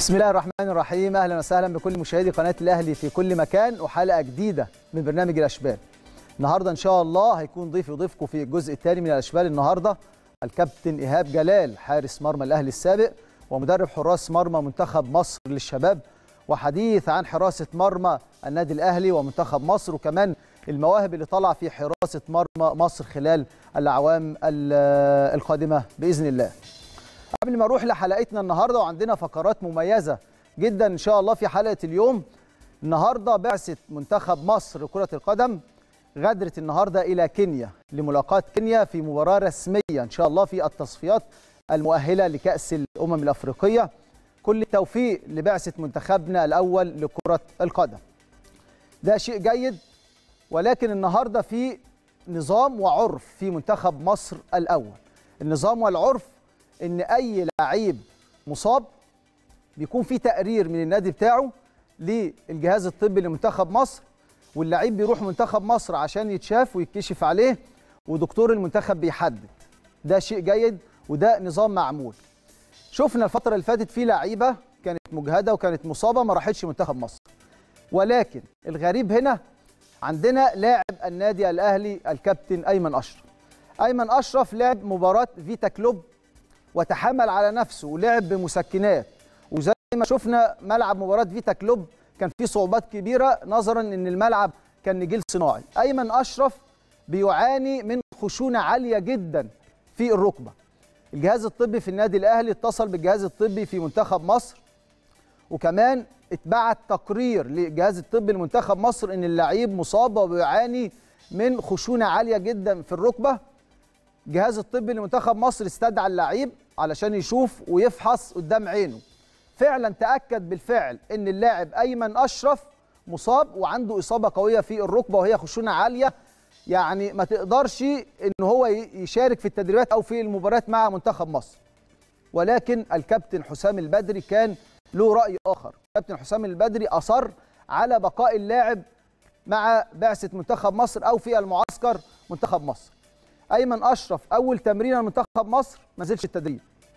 بسم الله الرحمن الرحيم اهلا وسهلا بكل مشاهدي قناه الاهلي في كل مكان وحلقه جديده من برنامج الاشبال النهارده ان شاء الله هيكون ضيفي وضيفكم في الجزء الثاني من الاشبال النهارده الكابتن ايهاب جلال حارس مرمى الاهلي السابق ومدرب حراس مرمى منتخب مصر للشباب وحديث عن حراسه مرمى النادي الاهلي ومنتخب مصر وكمان المواهب اللي طالعه في حراسه مرمى مصر خلال الاعوام القادمه باذن الله قبل ما اروح لحلقتنا النهارده وعندنا فقرات مميزه جدا ان شاء الله في حلقه اليوم النهارده بعثه منتخب مصر لكره القدم غادرت النهارده الى كينيا لملاقاه كينيا في مباراه رسميه ان شاء الله في التصفيات المؤهله لكاس الامم الافريقيه كل التوفيق لبعثه منتخبنا الاول لكره القدم ده شيء جيد ولكن النهارده في نظام وعرف في منتخب مصر الاول النظام والعرف ان اي لعيب مصاب بيكون في تقرير من النادي بتاعه للجهاز الطبي لمنتخب مصر واللعيب بيروح منتخب مصر عشان يتشاف ويتكشف عليه ودكتور المنتخب بيحدد ده شيء جيد وده نظام معمول شفنا الفتره اللي فاتت في لعيبه كانت مجهده وكانت مصابه ما راحتش منتخب مصر ولكن الغريب هنا عندنا لاعب النادي الاهلي الكابتن ايمن اشرف ايمن اشرف لعب مباراه فيتا كلوب وتحمل على نفسه ولعب بمسكنات وزي ما شفنا ملعب مباراه فيتا كلوب كان فيه صعوبات كبيره نظرا ان الملعب كان نجيل صناعي ايمن اشرف بيعاني من خشونه عاليه جدا في الركبه الجهاز الطبي في النادي الاهلي اتصل بالجهاز الطبي في منتخب مصر وكمان اتبعت تقرير للجهاز الطبي لمنتخب مصر ان اللعيب مصاب وبيعاني من خشونه عاليه جدا في الركبه الجهاز الطبي لمنتخب مصر استدعى اللعيب علشان يشوف ويفحص قدام عينه فعلا تاكد بالفعل ان اللاعب ايمن اشرف مصاب وعنده اصابه قويه في الركبه وهي خشونه عاليه يعني ما تقدرش ان هو يشارك في التدريبات او في المباريات مع منتخب مصر ولكن الكابتن حسام البدري كان له راي اخر الكابتن حسام البدري اصر على بقاء اللاعب مع بعثه منتخب مصر او في المعسكر منتخب مصر ايمن اشرف اول تمرينه لمنتخب مصر ما نزلش التدريب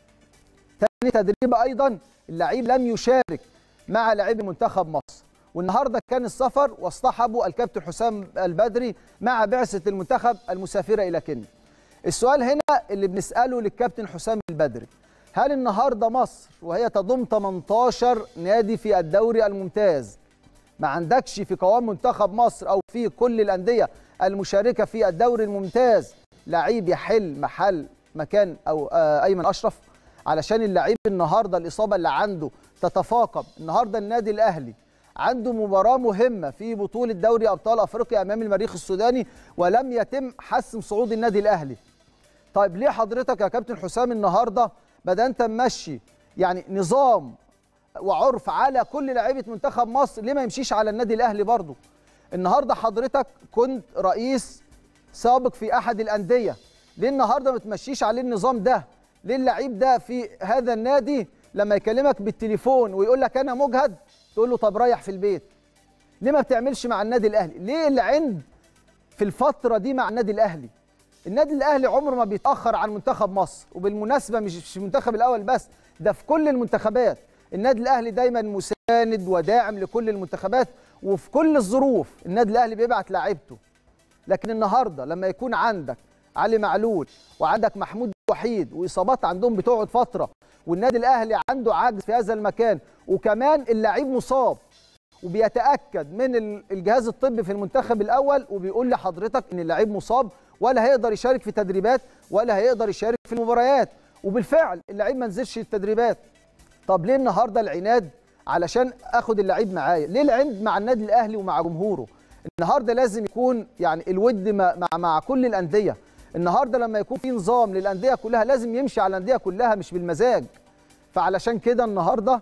ثاني تدريب ايضا اللعيب لم يشارك مع لاعبي منتخب مصر والنهارده كان السفر واصطحبوا الكابتن حسام البدري مع بعثه المنتخب المسافره الى كينيا السؤال هنا اللي بنساله للكابتن حسام البدري هل النهارده مصر وهي تضم 18 نادي في الدوري الممتاز ما عندكش في قوام منتخب مصر او في كل الانديه المشاركه في الدوري الممتاز لعيب يحل محل مكان او ايمن اشرف علشان اللعيب النهارده الاصابه اللي عنده تتفاقم النهارده النادي الاهلي عنده مباراه مهمه في بطوله دوري ابطال افريقيا امام المريخ السوداني ولم يتم حسم صعود النادي الاهلي طيب ليه حضرتك يا كابتن حسام النهارده بدأت تمشي يعني نظام وعرف على كل لعيبه منتخب مصر ليه ما يمشيش على النادي الاهلي برضه النهارده حضرتك كنت رئيس سابق في احد الانديه ليه النهارده ما تمشيش عليه النظام ده ليه اللعيب ده في هذا النادي لما يكلمك بالتليفون ويقول لك انا مجهد تقول له طب ريح في البيت ليه ما بتعملش مع النادي الاهلي ليه العند في الفتره دي مع النادي الاهلي النادي الاهلي عمره ما بيتاخر عن منتخب مصر وبالمناسبه مش في المنتخب الاول بس ده في كل المنتخبات النادي الاهلي دايما مساند وداعم لكل المنتخبات وفي كل الظروف النادي الاهلي بيبعت لاعيبته لكن النهارده لما يكون عندك علي معلول وعندك محمود وحيد واصابات عندهم بتقعد فتره والنادي الاهلي عنده عجز في هذا المكان وكمان اللعيب مصاب وبيتاكد من الجهاز الطبي في المنتخب الاول وبيقول لحضرتك ان اللعيب مصاب ولا هيقدر يشارك في تدريبات ولا هيقدر يشارك في المباريات وبالفعل اللعيب ما نزلش التدريبات طب ليه النهارده العناد علشان اخد اللعيب معايا ليه العند مع النادي الاهلي ومع جمهوره النهارده لازم يكون يعني الود مع, مع, مع كل الانديه النهارده لما يكون في نظام للانديه كلها لازم يمشي على الانديه كلها مش بالمزاج فعلشان كده النهارده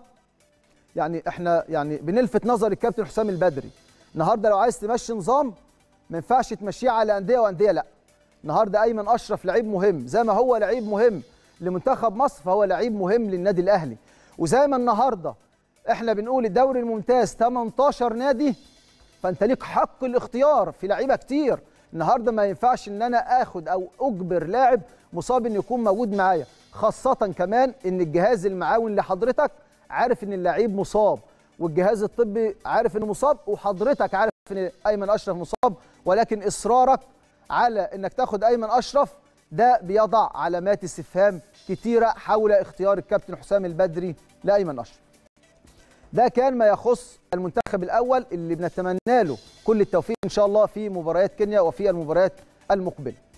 يعني احنا يعني بنلفت نظر الكابتن حسام البدري النهارده لو عايز تمشي نظام ما ينفعش تمشيه على انديه وانديه لا النهارده ايمن اشرف لعيب مهم زي ما هو لعيب مهم لمنتخب مصر فهو لعيب مهم للنادي الاهلي وزي ما النهارده احنا بنقول الدوري الممتاز 18 نادي فانت ليك حق الاختيار في لعيبه كتير النهارده ما ينفعش ان انا اخد او اجبر لاعب مصاب انه يكون موجود معايا خاصه كمان ان الجهاز المعاون لحضرتك عارف ان اللعيب مصاب والجهاز الطبي عارف انه مصاب وحضرتك عارف ان ايمن اشرف مصاب ولكن اصرارك على انك تاخد ايمن اشرف ده بيضع علامات استفهام كتيره حول اختيار الكابتن حسام البدري لايمن اشرف ده كان ما يخص المنتخب الاول اللي بنتمنى له كل التوفيق ان شاء الله في مباريات كينيا وفي المباريات المقبله